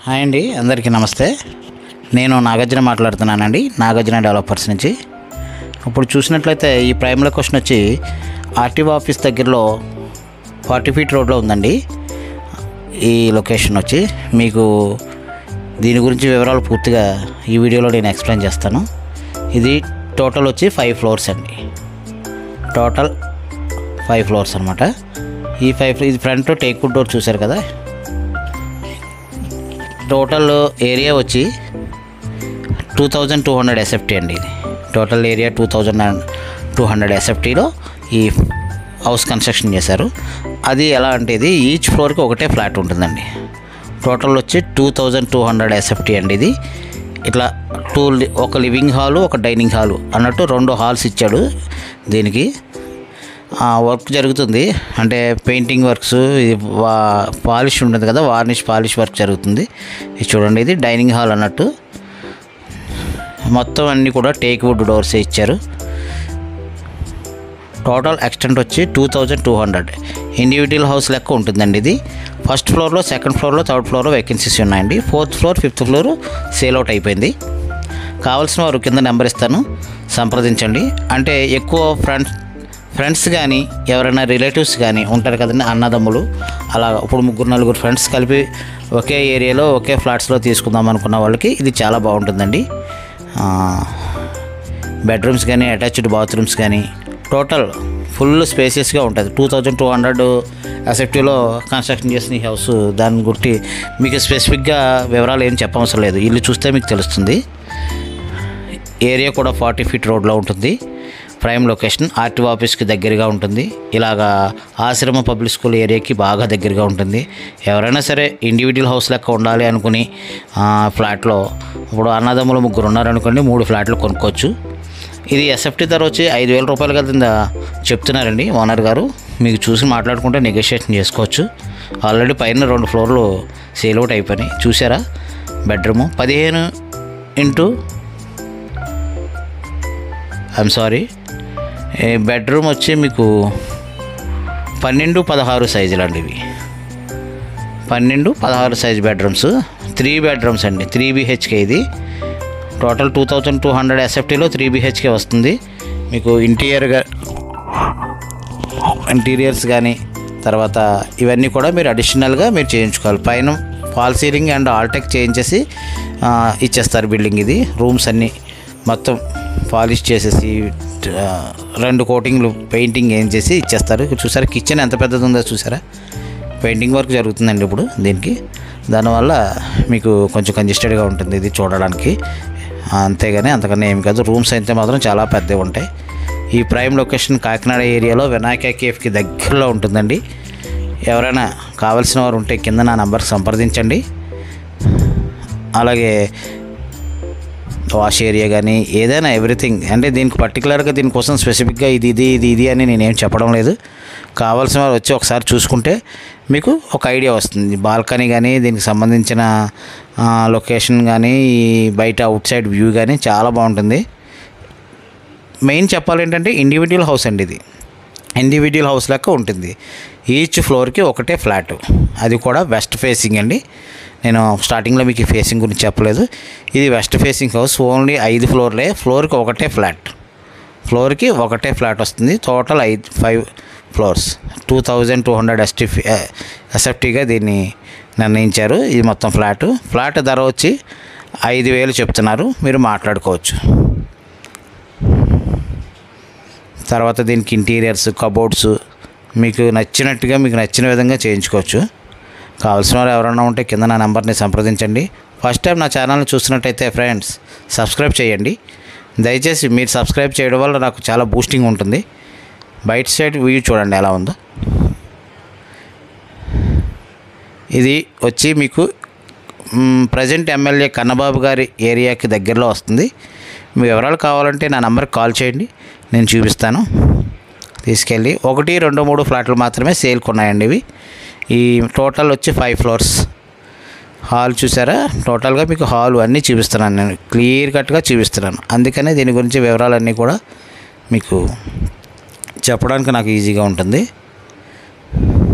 hi అండి అందరికీ నమస్తే నేను నాగార్జున మాట్లాడుతున్నానండి నాగార్జున డెవలపర్స్ నుంచి ఇప్పుడు చూసినట్లయితే ఈ ప్రైమ్ లొకేషన్ వచ్చి ఆర్టీఓ ఆఫీస్ దగ్గరలో ఫార్టీ ఫీట్ రోడ్లో ఉందండి ఈ లొకేషన్ వచ్చి మీకు దీని గురించి వివరాలు పూర్తిగా ఈ వీడియోలో నేను ఎక్స్ప్లెయిన్ చేస్తాను ఇది టోటల్ వచ్చి ఫైవ్ ఫ్లోర్స్ అండి టోటల్ ఫైవ్ ఫ్లోర్స్ అనమాట ఈ ఫైవ్ ఇది ఫ్రంట్ టేక్ వుడ్ డోర్ చూశారు కదా టోటల్ ఏరియా వచ్చి two thousand two hundred SFT అండి ఇది total area two thousand two hundred ఎస్ఎఫ్టీలో ఈ హౌస్ కన్స్ట్రక్షన్ చేశారు అది ఎలా అంటే ఇది ఈచ్ ఫ్లోర్కి ఒకటే ఫ్లాట్ ఉంటుందండి టోటల్ వచ్చి two thousand two hundred SFT అండి ఇది ఇట్లా టూ లి- ఒక లివింగ్ హాలు ఒక డైనింగ్ హాలు అన్నట్టు రెండు హాల్స్ ఇచ్చాడు దీనికి ఆ, వర్క్ జరుగుతుంది అంటే పెయింటింగ్ వర్క్స్ ఇది వా పాలిష్ ఉంటుంది కదా వార్నిష్ పాలిష్ వర్క్ జరుగుతుంది ఇది చూడండి ఇది డైనింగ్ హాల్ అన్నట్టు మొత్తం అన్నీ కూడా టేక్ వుడ్ డోర్స్ ఇచ్చారు టోటల్ ఎక్స్టెంట్ వచ్చి two thousand two hundred individual house లెక్క ఉంటుందండి ఇది ఫస్ట్ ఫ్లోర్లో సెకండ్ ఫ్లోర్లో థర్డ్ ఫ్లోర్లో వేకెన్సీస్ ఉన్నాయండి fourth floor fifth floor sale out అయిపోయింది కావాల్సిన వారు కింద నెంబర్ ఇస్తాను సంప్రదించండి అంటే ఎక్కువ ఫ్రెండ్స్ ఫ్రెండ్స్ కానీ ఎవరైనా రిలేటివ్స్ కానీ ఉంటారు కదండి అన్నదమ్ములు అలా ఇప్పుడు ముగ్గురు నలుగురు ఫ్రెండ్స్ కలిపి ఒకే ఏరియాలో ఒకే ఫ్లాట్స్లో తీసుకుందాం అనుకున్న వాళ్ళకి ఇది చాలా బాగుంటుందండి ఆ, బెడ్రూమ్స్ కానీ అటాచ్డ్ బాత్రూమ్స్ కానీ టోటల్ ఫుల్ స్పేసియస్గా ఉంటుంది టూ థౌజండ్ టూ హండ్రెడ్ అసెప్టీలో కన్స్ట్రక్షన్ చేసిన ఈ హౌస్ దాని గురించి మీకు స్పెసిఫిక్గా వివరాలు ఏం చెప్పవసరం లేదు ఇల్లు చూస్తే మీకు తెలుస్తుంది ఏరియా కూడా ఫార్టీ ఫీట్ రోడ్లో ఉంటుంది ప్రైమ్ లొకేషన్ ఆర్టీఓ ఆఫీస్కి దగ్గరగా ఉంటుంది ఇలాగా ఆశ్రమ పబ్లిక్ స్కూల్ ఏరియాకి బాగా దగ్గరగా ఉంటుంది ఎవరైనా సరే ఇండివిజువల్ హౌస్ లెక్క ఉండాలి అనుకుని ఆ, ఫ్లాట్లో ఇప్పుడు అన్నదమ్ములు ముగ్గురు ఉన్నారనుకోండి మూడు ఫ్లాట్లు కొనుక్కోవచ్చు ఇది ఎస్ఎఫ్టీ ధర వచ్చి ఐదు వేల రూపాయల కింద చెప్తున్నారండి ఓనర్ గారు మీకు చూసి మాట్లాడుకుంటే నెగోషియేషన్ చేసుకోవచ్చు ఆల్రెడీ పైన రెండు ఫ్లోర్లు సేల్ అవుట్ అయిపోయినాయి చూసారా బెడ్రూము పదిహేను ఇంటూ ఐఎమ్ సారీ బెడ్రూమ్ వచ్చి మీకు పన్నెండు పదహారు సైజులు అండి ఇవి పన్నెండు పదహారు సైజ్ బెడ్రూమ్స్ త్రీ బెడ్రూమ్స్ అండి త్రీ బిహెచ్కే ఇది total two thousand two hundred ఎస్ఎఫ్టీలో త్రీ బిహెచ్కే వస్తుంది మీకు ఇంటీరియర్గా ఇంటీరియర్స్ కానీ తర్వాత ఇవన్నీ కూడా మీరు అడిషనల్గా మీరు చేయించుకోవాలి పైన ఫాల్ సీలింగ్ అండ్ ఆల్టెక్ చేయించేసి ఆ, ఇచ్చేస్తారు బిల్డింగ్ ఇది రూమ్స్ అన్నీ మొత్తం పాలిష్ చేసేసి ఆ, రెండు కోటింగ్లు పెయింటింగ్ ఏం చేసి ఇచ్చేస్తారు చూసారా కిచెన్ ఎంత పెద్దది ఉందో చూసారా పెయింటింగ్ వర్క్ జరుగుతుందండి ఇప్పుడు దీనికి దానివల్ల మీకు కొంచెం కంజెస్టెడ్గా ఉంటుంది ఇది చూడడానికి అంతేగాని అంతకన్నా ఏం కాదు రూమ్స్ అయితే మాత్రం చాలా పెద్దవి ఉంటాయి ఈ ప్రైమ్ లొకేషన్ కాకినాడ ఏరియాలో వినాయక కేఫ్కి దగ్గరలో ఉంటుందండి ఎవరైనా కావాల్సిన వారు ఉంటే కింద నా నంబర్కి సంప్రదించండి అలాగే వాష్ ఏరియా కానీ ఏదైనా ఎవ్రీథింగ్ అంటే దీనికి పర్టికులర్గా దీనికోసం స్పెసిఫిక్గా ఇది ఇది ఇది ఇది అని నేనేం చెప్పడం లేదు కావాల్సిన వారు వచ్చి ఒకసారి చూసుకుంటే మీకు ఒక ఐడియా వస్తుంది బాల్కనీ కానీ దీనికి సంబంధించిన ఆ, లొకేషన్ కానీ ఈ బయట అవుట్ సైడ్ వ్యూ కానీ చాలా బాగుంటుంది మెయిన్ చెప్పాలి ఏంటంటే ఇండివిజువల్ హౌస్ అండి ఇది ఇండివిజువల్ హౌస్ లెక్క ఉంటుంది ఈచ్ ఫ్లోర్కి ఒకటే ఫ్లాట్ అది కూడా వెస్ట్ ఫేసింగ్ అండి నేను స్టార్టింగ్లో మీకు ఈ ఫేసింగ్ గురించి చెప్పలేదు ఇది వెస్ట్ ఫేసింగ్ హౌస్ ఓన్లీ ఐదు ఫ్లోర్లే ఫ్లోర్కి ఒకటే ఫ్లాట్ ఫ్లోర్కి ఒకటే ఫ్లాట్ వస్తుంది టోటల్ ఐదు five floors two thousand two hundred ST ఎస్ఎఫ్టీగా దీన్ని నిర్ణయించారు ఇది మొత్తం ఫ్లాట్ ఫ్లాట్ ధర వచ్చి ఐదు వేలు చెప్తున్నారు మీరు మాట్లాడుకోవచ్చు తర్వాత దీనికి ఇంటీరియర్స్ కబోర్డ్స్ మీకు నచ్చినట్టుగా మీకు నచ్చిన విధంగా చేయించుకోవచ్చు కావాల్సిన వారు ఎవరైనా ఉంటే కింద నా నెంబర్ని సంప్రదించండి ఫస్ట్ టైం నా ఛానల్ని చూస్తున్నట్టయితే ఫ్రెండ్స్ సబ్స్క్రైబ్ చేయండి దయచేసి మీరు సబ్స్క్రైబ్ చేయడం వల్ల నాకు చాలా బూస్టింగ్ ఉంటుంది బయట సైడ్ వ్యూ చూడండి ఎలా ఉందో ఇది వచ్చి మీకు ప్రజెంట్ ఎమ్మెల్యే కన్నబాబు గారి ఏరియాకి దగ్గరలో వస్తుంది మీ వివరాలు కావాలంటే నా నెంబర్కి కాల్ చేయండి నేను చూపిస్తాను తీసుకెళ్ళి ఒకటి రెండు మూడు ఫ్లాట్లు మాత్రమే సేల్కి ఉన్నాయండి ఇవి ఈ టోటల్ వచ్చి ఫైవ్ ఫ్లోర్స్ హాల్ చూసారా టోటల్గా మీకు హాల్ అన్నీ చూపిస్తున్నాను నేను క్లియర్ కట్గా చూపిస్తున్నాను అందుకనే దీని గురించి వివరాలన్నీ కూడా మీకు చెప్పడానికి నాకు ఈజీగా ఉంటుంది